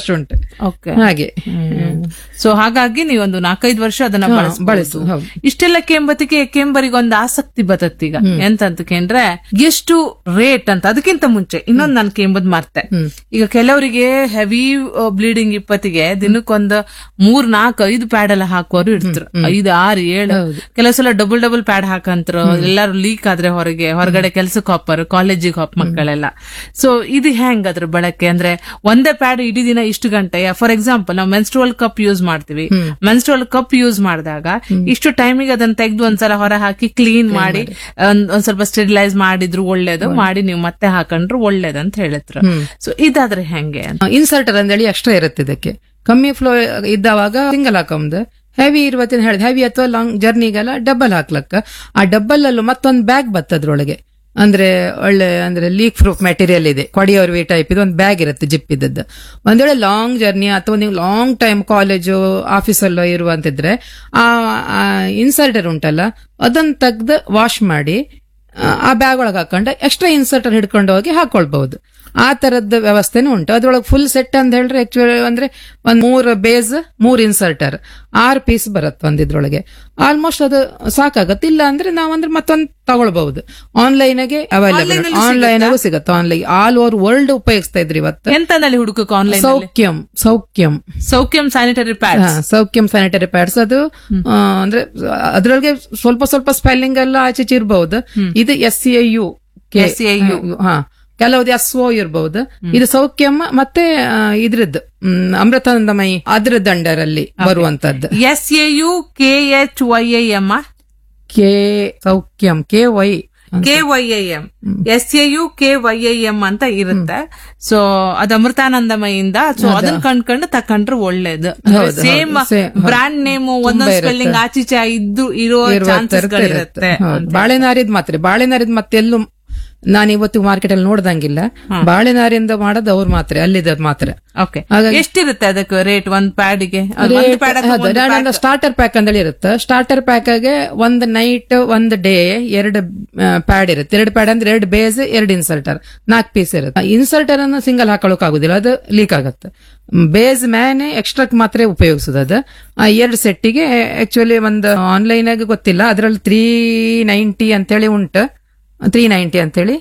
ವರ್ಷ ಉಂಟು ಓಕೆ ಹಾಗೆ ಸೊ ಹಾಗಾಗಿ ನೀವೊಂದು ನಾಲ್ಕೈದು ವರ್ಷ ಅದನ್ನ ಹಾ, ಬಳಸ್ಬೋದು. ಬಳಸು, ಹೌದು. ಇಷ್ಟೆಲ್ಲ ಕೆಂಬತಿಗೆ ಕೆಂಬರಿಗೆ ಒಂದು ಆಸಕ್ತಿ ಬತ್ತತ್ತೀಗ ಎಂತಂತ ಕೇಂದ್ರೆ ಎಷ್ಟು ರೇಟ್ ಅಂತ ಅದಕ್ಕಿಂತ ಮುಂಚೆ ಇನ್ನೊಂದು ನಾನು ಕೆಂಬದ್ ಮಾರ್ತೆ ಈಗ ಕೆಲವರಿಗೆ ಹೆವಿ ಬ್ಲೀಡಿಂಗ್ ಇಪ್ಪತ್ತಿಗೆ ದಿನಕ್ಕೊಂದು ಮೂರ್ ನಾಲ್ಕು ಐದು ಪ್ಯಾಡ್ ಎಲ್ಲ ಹಾಕುವರು ಇರ್ತಾರೆ ಐದು ಆರು ಏಳು ಕೆಲವು ಸಲ ಡಬಲ್ ಡಬಲ್ ಪ್ಯಾಡ್ ಹಾಕಂತರು ಎಲ್ಲಾರು ಲೀಕ್ ಆದ್ರೆ ಹೊರಗೆ ಹೊರಗಡೆ ಕೆಲ್ಸಕ್ಕೆ ಹೋಗ್ಪಾರು ಕಾಲೇಜಿಗೆ ಹೋಪ್ ಮಕ್ಕಳೆಲ್ಲ ಸೊ ಇದು ಹೆಂಗ್ ಅದ್ರ ಬಳಕೆ ಅಂದ್ರೆ ಒಂದೇ ಪ್ಯಾಡ್ ಇಡೀ ದಿನ ಇಷ್ಟು ಗಂಟೆ ಫಾರ್ ಎಕ್ಸಾಂಪಲ್ ನಾವು ಮೆನ್ಸ್ಟ್ರುವಲ್ ಕಪ್ ಯೂಸ್ ಮಾಡ್ತೀವಿ ಮೆನ್ಸ್ಟ್ರುವಲ್ ಕಪ್ ಯೂಸ್ ಮಾಡಿದಾಗ ಇಷ್ಟು ಟೈಮಿಗೆ ಅದನ್ನ ತೆಗೆದು ಒಂದ್ಸಲ ಹೊರ ಹಾಕಿ ಕ್ಲೀನ್ ಮಾಡಿ ಒಂದ್ ಒಂದ್ ಸ್ವಲ್ಪ ಸ್ಟೆರಿಲೈಸ್ ಮಾಡಿದ್ರು ಒಳ್ಳೇದು ಮಾಡಿ ನೀವು ಮತ್ತೆ ಹಾಕೊಂಡ್ರು ಒಳ್ಳೇದಂತ ಹೇಳಿದ್ರು ಸೊ ಇದಾದ್ರೆ ಹೆಂಗೆ ಅಂತ ಇನ್ಸರ್ಟರ್ ಅಂದೇಳಿ ಎಕ್ಸ್ಟ್ರಾ ಇರುತ್ತೆ ಇದಕ್ಕೆ ಕಮ್ಮಿ ಫ್ಲೋ ಇದ್ದಾವಾಗ ಸಿಂಗಲ್ ಹಾಕೊಂಬುದು ಹೆವಿ ಇರುವತ್ತಿನ ಹೇಳಿದ ಹೆವಿ ಅಥವಾ ಲಾಂಗ್ ಜರ್ನಿಗೆಲ್ಲ ಡಬಲ್ ಹಾಕ್ಲಕ್ಕ ಆ ಡಬಲ್ ಅಲ್ಲೂ ಮತ್ತೊಂದು ಬ್ಯಾಗ್ ಬತ್ತದ್ರೊಳಗೆ ಅಂದ್ರೆ ಒಳ್ಳೆ ಅಂದ್ರೆ ಲೀಕ್ ಪ್ರೂಫ್ ಮೆಟೀರಿಯಲ್ ಇದೆ ಕೊಡಿಯೋರ್ ವಿ ಟೈಪ್ ಇದು ಒಂದು ಬ್ಯಾಗ್ ಇರುತ್ತೆ ಜಿಪ್ ಇದ್ದದ್ದು ಒಂದ್ ವೇಳೆ ಲಾಂಗ್ ಜರ್ನಿ ಅಥವಾ ನೀವು ಲಾಂಗ್ ಟೈಮ್ ಕಾಲೇಜು ಆಫೀಸಲ್ಲೋ ಇರುವಂತಿದ್ರೆ ಆ ಇನ್ಸರ್ಟರ್ ಉಂಟಲ್ಲ ಅದನ್ನ ತೆಗ್ದು ವಾಶ್ ಮಾಡಿ ಆ, ಆ ಬ್ಯಾಗ್ ಒಳಗೆ ಹಾಕೊಂಡು ಎಕ್ಸ್ಟ್ರಾ ಇನ್ಸರ್ಟರ್ ಹಿಡ್ಕೊಂಡು ಹೋಗಿ ಹಾಕೊಳ್ಬಹುದು ಆ ತರದ್ದು ವ್ಯವಸ್ಥೆನೂ ಉಂಟು ಅದ್ರೊಳಗೆ ಫುಲ್ ಸೆಟ್ ಅಂತ ಹೇಳಿದ್ರೆ ಆಕ್ಚುಲಿ ಅಂದ್ರೆ ಒಂದ್ ಮೂರ್ ಬೇಸ್ ಮೂರ್ ಇನ್ಸರ್ಟರ್ ಆರು ಪೀಸ್ ಬರುತ್ತೆ ಒಂದಿದ್ರೊಳಗೆ ಆಲ್ಮೋಸ್ಟ್ ಅದು ಸಾಕಾಗತ್ತೆ ಇಲ್ಲ ಅಂದ್ರೆ ನಾವಂದ್ರೆ ಮತ್ತೊಂದು ತಗೊಳ್ಬಹುದು ಆನ್ಲೈನ್ಗೆ ಅವೈಲೇಬಲ್ ಆನ್ಲೈನ್ ಸಿಗುತ್ತೆ ಆನ್ಲೈನ್ ಆಲ್ ಓವರ್ ವರ್ಲ್ಡ್ ಉಪಯೋಗಿಸ್ತಾ ಇದ್ರಿ ಇವತ್ತು ಎಂತನಲ್ಲಿ ಹುಡುಕಕ್ online Saukhyam Saukhyam Saukhyam sanitary pad ಹಾ, ಸೌಖ್ಯಂ ಸ್ಯಾನಿಟರಿ ಪ್ಯಾಡ್ಸ್ ಅದು ಆ, ಅಂದ್ರೆ ಅದ್ರೊಳಗೆ ಸ್ವಲ್ಪ ಸ್ವಲ್ಪ ಸ್ಪೆಲ್ಲಿಂಗ್ ಎಲ್ಲ ಆಚೆ ಇರಬಹುದು ಇದು S C I U SCIU. ಹಾ ಕೆಲವ್ದು ಎಸ್ ಓ ಇರಬಹುದು ಇದು ಸೌಖ್ಯಂ ಮತ್ತೆ ಆ, ಇದ್ರದ್ದು ಮ್, ಅಮೃತಾನಂದಮಯಿ ಅದ್ರದ್ದು ಅಂಡರ್ ಅಲ್ಲಿ ಬರುವಂತದ್ದು S A U K H Y I M K Saukhyam K Y K Y I M S A U K Y I M ಅಂತ ಇರುತ್ತೆ ಸೊ ಅದು ಅಮೃತಾನಂದಮಯಿಂದ ಸೊ ಅದನ್ನ ಕಂಡ್ಕೊಂಡು ತಕೊಂಡ್ರೆ ಒಳ್ಳೇದು ಹೌದು, ಸೇಮ್ ಹೌದು. Same, ಹೌದು. ಬ್ರಾಂಡ್ ನೇಮ್ ಒಂದೊಂದು ಸ್ಪೆಲ್ಲಿಂಗ್ ಆಚೀಚೆ ಇದ್ದು ಇರೋ ಚಾನ್ಸಸ್ ಗಳಿರುತ್ತೆ ಬಾಳೆನಾರಿದ್ ಮಾತ್ರ ಬಾಳೆನಾರಿದ್ ಮತ್ತೆಲ್ಲೂ ನಾನು ಇವತ್ತು ಮಾರ್ಕೆಟ್ ಅಲ್ಲಿ ನೋಡ್ದಂಗಿಲ್ಲ ಬಾಳೆನಾರಿಂದ ಮಾಡೋದು ಅವ್ರು ಮಾತ್ರ ಅಲ್ಲಿದ ಮಾತ್ರ ಓಕೆ ಹಾಗಾಗಿ- ಎಷ್ಟಿರುತ್ತೆ ಅದಕ್ಕೆ ರೇಟ್ ಒಂದ್ ಪ್ಯಾಡಿಗೆ ಒಂದು ಪ್ಯಾಡ್ ಸ್ಟಾರ್ಟರ್ ಪ್ಯಾಕ್ ಅಂತ ಇರುತ್ತೆ ಸ್ಟಾರ್ಟರ್ ಪ್ಯಾಕ್ ಆಗಿ ಒಂದ್ ನೈಟ್ ಒಂದ್ ಡೇ ಎರಡು ಪ್ಯಾಡ್ ಇರುತ್ತೆ ಎರಡು ಪ್ಯಾಡ್ ಅಂದ್ರೆ ಎರಡು ಬೇಸ್ ಎರಡು ಇನ್ಸರ್ಟರ್ ನಾಲ್ಕು ಪೀಸ್ ಇರುತ್ತೆ ಇನ್ಸರ್ಟರ್ ಅನ್ನು ಸಿಂಗಲ್ ಹಾಕೊಳಕ್ ಆಗುದಿಲ್ಲ ಅದು ಲೀಕ್ ಆಗುತ್ತೆ ಬೇಸ್ ಮ್ಯಾನೆ ಎಕ್ಸ್ಟ್ರಾ ಮಾತ್ರ ಉಪಯೋಗಿಸೋದು ಅದು ಆ ಎರಡು ಸೆಟ್ಟಿಗೆ ಆಕ್ಚುಲಿ ಒಂದು ಆನ್ಲೈನ್ ಆಗಿ ಗೊತ್ತಿಲ್ಲ ಅದ್ರಲ್ಲಿ ತ್ರೀ ನೈಂಟಿ ಅಂತೇಳಿ ಉಂಟು ತ್ರೀ ನೈಂಟಿ ಅಂತೇಳಿ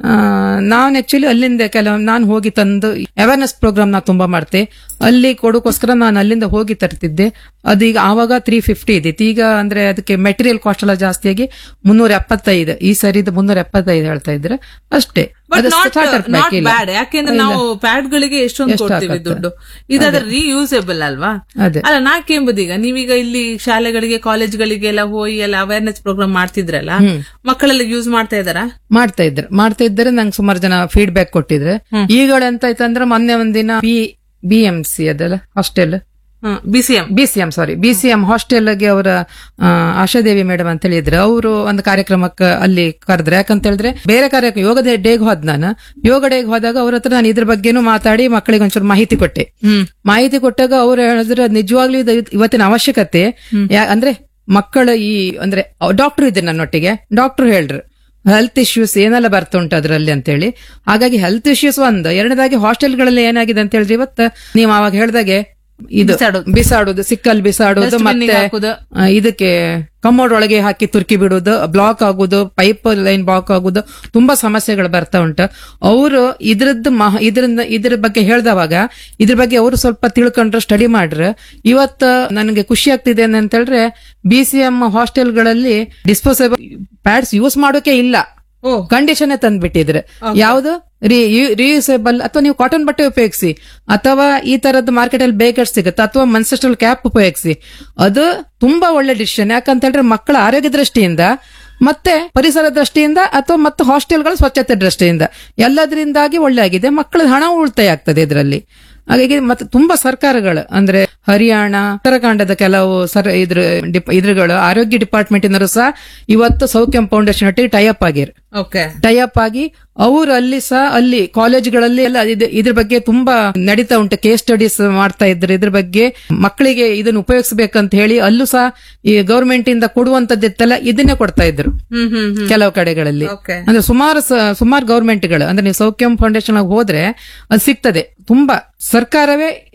ನಾನು ಆಕ್ಚುಲಿ ಅಲ್ಲಿಂದ ಕೆಲವು ನಾನು ಹೋಗಿ ತಂದು ಅವೇರ್ನೆಸ್ ಪ್ರೋಗ್ರಾಮ್ ನಾ ತುಂಬಾ ಮಾಡ್ತೆ ಅಲ್ಲಿ ಕೊಡೋಕೋಸ್ಕರ ನಾನು ಅಲ್ಲಿಂದ ಹೋಗಿ ತರ್ತಿದ್ದೆ ಅದೀಗ ಆವಾಗ ತ್ರೀ ಫಿಫ್ಟಿ ಇದ್ದಿತ್ತು ಈಗ ಅಂದ್ರೆ ಅದಕ್ಕೆ ಮೆಟೀರಿಯಲ್ ಕಾಸ್ಟ್ ಎಲ್ಲ ಜಾಸ್ತಿಯಾಗಿ ಮುನ್ನೂರ ಎಪ್ಪತ್ತೈದು ಈ ಸರಿದು ಮುನ್ನೂರ ಎಪ್ಪತ್ತೈದು ಹೇಳ್ತಾ ಇದ್ರೆ ಅಷ್ಟೇ ಅದು starter pack ನಾಟ್ ಇಲ್ಲ. ಬ್ಯಾಡ್ ಯಾಕೆಂದ್ರೆ ನಾವು ಪ್ಯಾಡ್ ಗಳಿಗೆ ಎಷ್ಟೊಂದು ಕೊಡ್ತೀವಿ ದುಡ್ಡು ಇದಾದ್ರೆ ರೀಯೂಸೇಬಲ್ ಅಲ್ವಾ ಅದೇ. ಅಲ್ಲ ನಾಕೆಂಬುದೀಗ ನೀವೀಗ ಇಲ್ಲಿ ಶಾಲೆಗಳಿಗೆ ಕಾಲೇಜ್ಗಳಿಗೆ ಎಲ್ಲ ಹೋಗಿ ಎಲ್ಲ ಅವೇರ್ನೆಸ್ ಪ್ರೋಗ್ರಾಮ್ ಮಾಡ್ತಿದ್ರಲ್ಲ ಮಕ್ಕಳೆಲ್ಲ ಯೂಸ್ ಮಾಡ್ತಾ ಇದಾರಾ ಮಾಡ್ತಾ ಇದ್ರು ಮಾಡ್ತಾ ಇದ್ದಾರೆ ನಂಗೆ ಸುಮಾರು ಜನ ಫೀಡ್ಬ್ಯಾಕ್ ಕೊಟ್ಟಿದ್ರೆ ಈಗ ಎಂತ ಆಯ್ತಂದ್ರೆ ಮೊನ್ನೆ ಒಂದಿನ ಬಿ ಬಿ ಎಂ ಸಿ ಅದಲ್ಲ hostel B C M B C M sorry B C M ಹಾಸ್ಟೆಲ್ಗೆ ಅವರ ಆ, ಆಶಾದೇವಿ ಮೇಡಮ್ ಅಂತ ಹೇಳಿದ್ರು ಅವರು ಒಂದು ಕಾರ್ಯಕ್ರಮಕ್ಕೆ ಅಲ್ಲಿ ಕರೆದ್ರೆ ಯಾಕಂತ ಹೇಳಿದ್ರೆ ಬೇರೆ ಕಾರ್ಯಕ್ರಮ ಯೋಗದ ಡೇಗ್ ಹೋದ್ ನಾನು ಯೋಗ ಡೇಗ್ ಹೋದಾಗ ಅವ್ರ ಹತ್ರ ನಾನು ಇದ್ರ ಬಗ್ಗೆನೂ ಮಾತಾಡಿ ಮಕ್ಕಳಿಗೆ ಒಂಚೂರು ಮಾಹಿತಿ ಕೊಟ್ಟೆ ಮಾಹಿತಿ ಕೊಟ್ಟಾಗ ಅವ್ರು ಹೇಳಿದ್ರೆ ನಿಜವಾಗ್ಲೂ ಇದು ಇವತ್ತಿನ ಅವಶ್ಯಕತೆ ಯಾ- ಅಂದ್ರೆ ಮಕ್ಕಳ ಈ ಅಂದ್ರೆ ಡಾಕ್ಟರ್ ಇದ್ರು ನನ್ನೊಟ್ಟಿಗೆ ಡಾಕ್ಟರ್ ಹೇಳ್ರು ಹೆಲ್ತ್ ಇಶ್ಯೂಸ್ ಏನೆಲ್ಲ ಬರ್ತುಂಟು ಅದರಲ್ಲಿ ಅಂತೇಳಿ ಹಾಗಾಗಿ ಹೆಲ್ತ್ ಇಶ್ಯೂಸ್ ಒಂದು ಎರಡನೇದಾಗಿ ಹಾಸ್ಟೆಲ್ಗಳಲ್ಲಿ ಏನಾಗಿದೆ ಅಂತ ಹೇಳಿದ್ರೆ ಇವತ್ತು ನೀವು ಅವಾಗ ಹೇಳ್ದಾಗೆ ಇದು ಬಿಸಾಡೋದು. ಬಿಸಾಡುದು ಸಿಕ್ಕಲ್ ಬಿಸಾಡುದು Dustbin ಗೆ ಮತ್ತೆ ಹಾಕುದು. ಆ, ಇದಕ್ಕೆ ಕಮೋಡ್ ಒಳಗೆ ಹಾಕಿ ತುರ್ಕಿ ಬಿಡುದು ಬ್ಲಾಕ್ ಆಗುದು ಪೈಪ್ ಲೈನ್ ಬ್ಲಾಕ್ ಆಗುದು ತುಂಬಾ ಸಮಸ್ಯೆಗಳು ಬರ್ತಾ ಉಂಟು ಅವರು ಇದ್ರದ್ದು ಮಹ ಇದ್ರಿಂದ ಇದ್ರ ಬಗ್ಗೆ ಹೇಳ್ದವಾಗ ಇದ್ರ ಬಗ್ಗೆ ಅವರು ಸ್ವಲ್ಪ ತಿಳ್ಕೊಂಡ್ರೆ ಸ್ಟಡಿ ಮಾಡ್ರೆ ಇವತ್ತು ನನಗೆ ಖುಷಿ ಆಗ್ತಿದೆ ಅಂತ ಹೇಳಿದ್ರೆ ಬಿ ಸಿ ಎಂ ಹಾಸ್ಟೆಲ್ಗಳಲ್ಲಿ ಡಿಸ್ಪೋಸೇಬಲ್ ಪ್ಯಾಡ್ಸ್ ಯೂಸ್ ಮಾಡೋಕೆ ಇಲ್ಲ ಓ ಕಂಡೀಷನ್ ತಂದ್ಬಿಟ್ಟಿದ್ರೆ ಯಾವುದು ರಿಯೂಸೇಬಲ್ ಅಥವಾ ನೀವು ಕಾಟನ್ ಬಟ್ಟೆ ಉಪಯೋಗಿಸಿ ಅಥವಾ ಈ ತರದ್ದು ಮಾರ್ಕೆಟ್ ಅಲ್ಲಿ ಬೇಕರ್ ಸಿಗುತ್ತೆ ಅಥವಾ ಮನ್ಸೆಸ್ಟಲ್ ಕ್ಯಾಪ್ ಉಪಯೋಗಿಸಿ ಅದು ತುಂಬಾ ಒಳ್ಳೆ ಡಿಸಿಷನ್ ಯಾಕಂತ ಹೇಳಿದ್ರೆ ಮಕ್ಕಳ ಆರೋಗ್ಯ ದೃಷ್ಟಿಯಿಂದ ಮತ್ತೆ ಪರಿಸರ ದೃಷ್ಟಿಯಿಂದ ಅಥವಾ ಮತ್ತು ಹಾಸ್ಟೆಲ್ಗಳ ಸ್ವಚ್ಛತೆ ದೃಷ್ಟಿಯಿಂದ ಎಲ್ಲದರಿಂದಾಗಿ ಒಳ್ಳೆ ಆಗಿದೆ ಮಕ್ಕಳ ಹಣ ಉಳಿತಾಯ ಆಗ್ತದೆ ಇದರಲ್ಲಿ ಹಾಗಾಗಿ ಮತ್ತೆ ತುಂಬಾ ಸರ್ಕಾರಗಳು ಅಂದ್ರೆ ಹರಿಯಾಣ ಉತ್ತರಾಖಂಡದ ಕೆಲವು ಸರ್ ಇದ್ರ ಡಿಪ್- ಇದ್ರಗಳು ಆರೋಗ್ಯ ಡಿಪಾರ್ಟ್ಮೆಂಟ್ ಇಂದರು ಸಹ ಇವತ್ತು ಸೌಖ್ಯಂ ಫೌಂಡೇಶನ್ ಒಟ್ಟಿಗೆ ಟೈಅಪ್ ಆಗಿರ್ ಓಕೆ ಟೈಅಪ್ ಆಗಿ ಅವರು ಅಲ್ಲಿ ಸಹ ಅಲ್ಲಿ ಕಾಲೇಜ್ಗಳಲ್ಲಿ ಎಲ್ಲ ಇದ್- ಇದ್ರ ಬಗ್ಗೆ ತುಂಬಾ ನಡೀತಾ ಉಂಟು ಕೇಸ್ ಸ್ಟಡೀಸ್ ಮಾಡ್ತಾ ಇದ್ರು ಇದ್ರ ಬಗ್ಗೆ ಮಕ್ಕಳಿಗೆ ಇದನ್ನ ಉಪಯೋಗಿಸಬೇಕಂತ ಹೇಳಿ ಅಲ್ಲೂ ಸಹ ಈ ಗವರ್ಮೆಂಟ್ ಇಂದ ಕೊಡುವಂತದ್ದಿತ್ತಲ್ಲ ಇದನ್ನೇ ಕೊಡ್ತಾ ಇದ್ರು ಹ್ಮ್ ಹ್ಮ್ ಹ್ಮ್ ಕೆಲವು ಕಡೆಗಳಲ್ಲಿ ಓಕೆ ಅಂದ್ರೆ ಸುಮಾರು ಸ- ಸುಮಾರು ಗವರ್ಮೆಂಟ್ಗಳು ಅಂದ್ರೆ ನೀವು ಸೌಖ್ಯಂ ಫೌಂಡೇಶನ್ ಹೋದ್ರೆ ಅದು ಸಿಗ್ತದೆ ತುಂಬಾ ಸರ್ಕಾರವೇ